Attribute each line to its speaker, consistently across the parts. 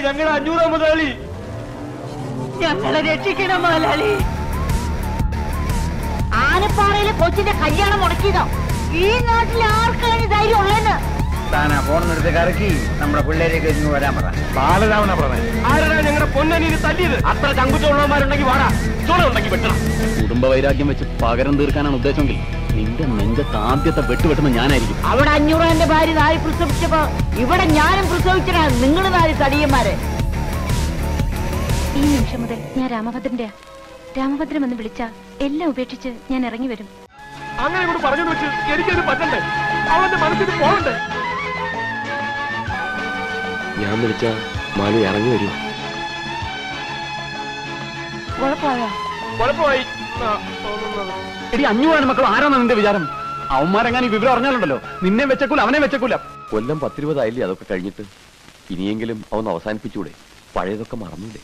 Speaker 1: ഞങ്ങളുടെ അഞ്ഞൂറാം മുതലാളി
Speaker 2: ഞങ്ങളെ രക്ഷിക്കണം മുതലാളി ആനപ്പാറയിലെ കൊച്ചിന്റെ കല്യാണം മുടക്കിയതോ ഈ നാട്ടിൽ ആർക്കാണ് ധൈര്യം ഉള്ളതെന്ന്
Speaker 3: താനാ ഫോണെടുത്ത് കറക്കി നമ്മുടെ പിള്ളേരേക്ക് ഇങ്ങ് വരാൻ പറ
Speaker 1: ബാലരാമന പറഞ്ഞത് ആരാ ഞങ്ങളുടെ പൊന്നനീന് തല്ലിയത് അത്ര ചങ്കുച്ചുള്ളവന്മാരുണ്ടെങ്കിൽ വാടാ ചുള ഉണ്ടെങ്കിൽ വെട്ടണം
Speaker 4: കുടുംബ വൈരാഗ്യം വെച്ച് പകരം തീർക്കാനാണ് ഉദ്ദേശമെങ്കിൽ നിന്റെ നെഞ്ചത്ത് ആദ്യത്തെ വെട്ട് വെട്ടുന്ന ഞാനായിരിക്കും
Speaker 2: അവിടെ അഞ്ഞൂറാന്റെ ഭാര്യ നായി പ്രസവിച്ചപ്പോ ഇവിടെ ഞാനും പ്രസവിച്ചടാ നിങ്ങൾ നാല് തടിയന്മാരെ
Speaker 5: ഈ നിമിഷം മുതൽ ഞാൻ രാമഭദ്രന്റെ രാമഭദ്രം എന്ന് വിളിച്ച എല്ലാം ഉപേക്ഷിച്ച് ഞാൻ ഇറങ്ങി വരും
Speaker 1: അങ്ങനെ ഇവിടെ പറഞ്ഞു വെച്ച് എനിക്കത് പറ്റണ്ടേ അവന്റെ മനസ്സിൽ പോകണ്ടേ
Speaker 4: ഞാൻ വിളിച്ച മാലു ഇറങ്ങി വരും
Speaker 2: കുഴപ്പമായോ
Speaker 1: കുഴപ്പമായി ആ, തോന്നുന്നത്.
Speaker 4: എടി അഞ്ഞൂറാണ് മക്കൾ ആരാണ് നിന്റെ വിചാരം അവന്മാരെങ്ങനെ ഈ വിവരം അറിഞ്ഞാലുണ്ടല്ലോ നിന്നെ വെച്ചക്കൂല അവനെ വെച്ചക്കൂല
Speaker 6: കൊല്ലം പത്തിരുപതായില്ലേ അതൊക്കെ കഴിഞ്ഞിട്ട് ഇനിയെങ്കിലും അവൻ അവസാനിപ്പിച്ചൂടെ പഴയതൊക്കെ മറന്നില്ലേ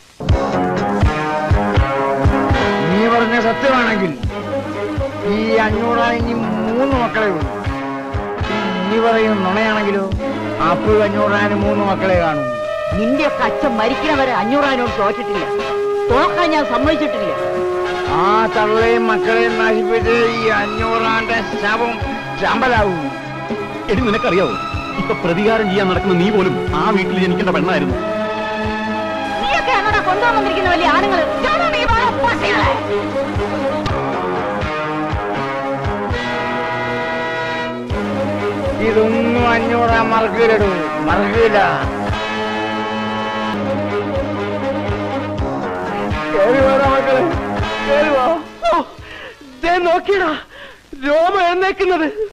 Speaker 3: നീ പറഞ്ഞ സത്യമാണെങ്കിൽ ഈ അഞ്ഞൂറാൻ ഇനി മൂന്ന് മക്കളെ ഉള്ളൂ നീ പറയുന്ന നുണയാണെങ്കിലോ അപ്പോഴും അഞ്ഞൂറാന് മൂന്ന് മക്കളെ കാണൂ
Speaker 2: നിന്റെയൊക്കെ അച്ഛൻ മരിക്കണവരെ അഞ്ഞൂറാനോട് തോറ്റിട്ടില്ല തോക്കാൻ ഞാൻ സമ്മതിച്ചിട്ടില്ല
Speaker 3: ആ തള്ളയും മക്കളെയും നശിപ്പിച്ച് ഈ അഞ്ഞൂറാന്റെ ശവം ചമ്പലാവൂ
Speaker 4: എടി നിനക്കറിയാവോ ഇപ്പൊ പ്രതികാരം ചെയ്യാൻ നടക്കുന്ന നീ പോലും ആ വീട്ടിൽ ജനിക്കേണ്ട പെണ്ണായിരുന്നു
Speaker 2: നീയൊക്കെ എന്നോടാ കൊണ്ടുവന്നിരിക്കുന്ന വലിയ ആണുങ്ങൾ
Speaker 3: ഇതൊന്നും അഞ്ഞൂറാൻ മറക്കില്ലടൂ മറക്കില്ല
Speaker 1: കേറി വാടാ മക്കളെ കേറി വാ ഓ, ദേ നോക്കിയടാ രോമ എഴുന്നേക്കുന്നത്